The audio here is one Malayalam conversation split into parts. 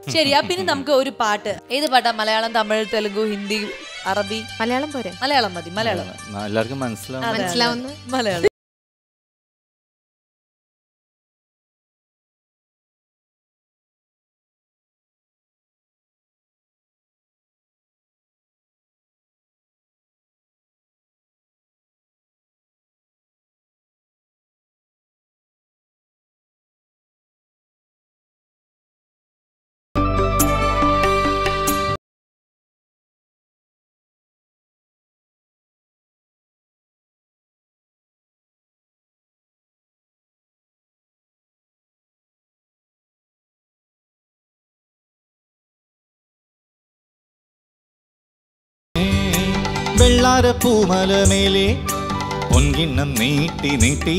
ശരി അപ്പൊ ഇനി നമുക്ക് ഒരു പാട്ട് ഏത് പാട്ടാ മലയാളം തമിഴ് തെലുഗു ഹിന്ദി അറബി മലയാളം പോരെ മലയാളം മതി മലയാളം മതി. ന- എല്ലാവർക്കും മനസ്സിലാവും അതെ, അതെ. മനസ്സിലാവുന്ന മലയാളം വെള്ളാര പൂമലമേലെ പൊൻകിണ്ണം നീട്ടി നീട്ടി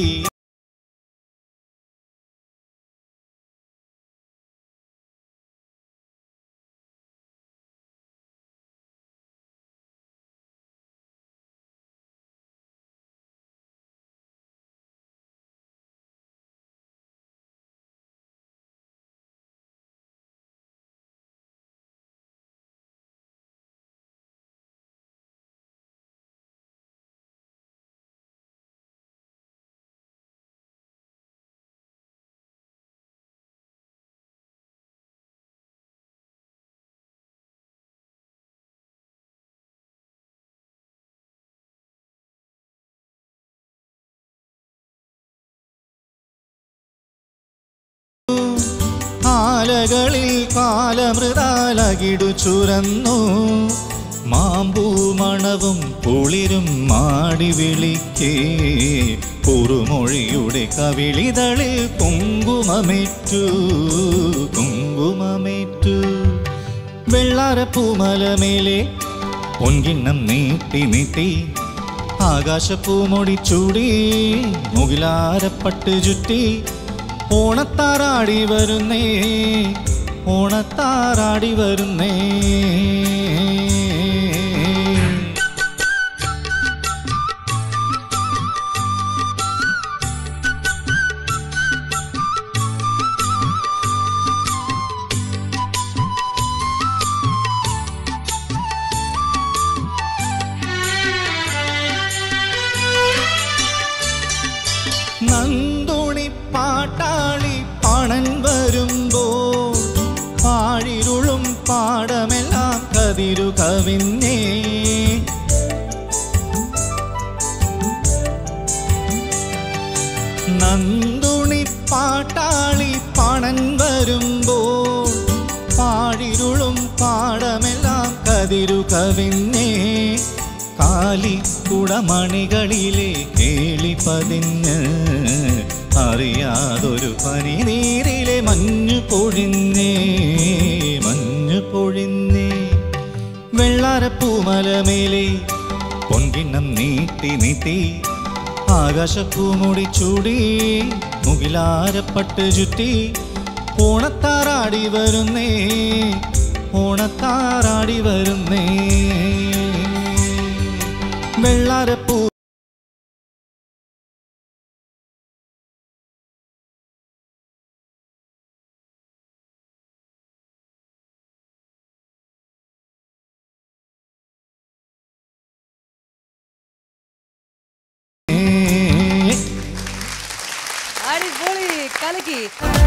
ആലകളിൽ കാലമൃതാലകിടു ചുരന്നു മാമ്പൂ മണവും കുളിരും മാടി വിളിക്കേ കുറുമൊഴിയുടെ കവിളിതളിൽ കുങ്കുമമേറ്റു കുങ്കുമമേറ്റു വെള്ളാരപ്പൂമലമേലെ പൊൻകിണ്ണം നീട്ടി നീട്ടി ആകാശപ്പൂമൊടി ചൂടി മുകിലാരപ്പട്ട് ചുറ്റി ഓണത്താറാടി വരുന്നേ ഓണത്താറാടി വരുന്നേ നന്ദുണി പാട്ടാളി പണൻ വരുമ്പോ പാഴിരുളും പാടമെല്ലാം കതിരു കവിഞ്ഞേ നന്ദുണി പാട്ടാളി പണൻ വരുമ്പോ പാഴിരുളും പാടമെല്ലാം കതിരു കവിഞ്ഞേ കാലി കുടമണികളിലെ കേളി പതിഞ്ഞ് അറിയാതൊരു പനിനീരിലെ മഞ്ഞു പൊഴിഞ്ഞേ മഞ്ഞു പൊഴിഞ്ഞേ വെള്ളാരപ്പൂമലമേലെ പൊൻകിണ്ണം നീട്ടി നീട്ടി ആകാശപ്പൂമുടി ചൂടി മുകിലാരപ്പട്ട് ചുറ്റി ഓണത്താറാടി വരുന്നേ ഓണത്താറാടി വരുന്നേ വെള്ളാരപ്പൂ അടിപൊളി കലക്കി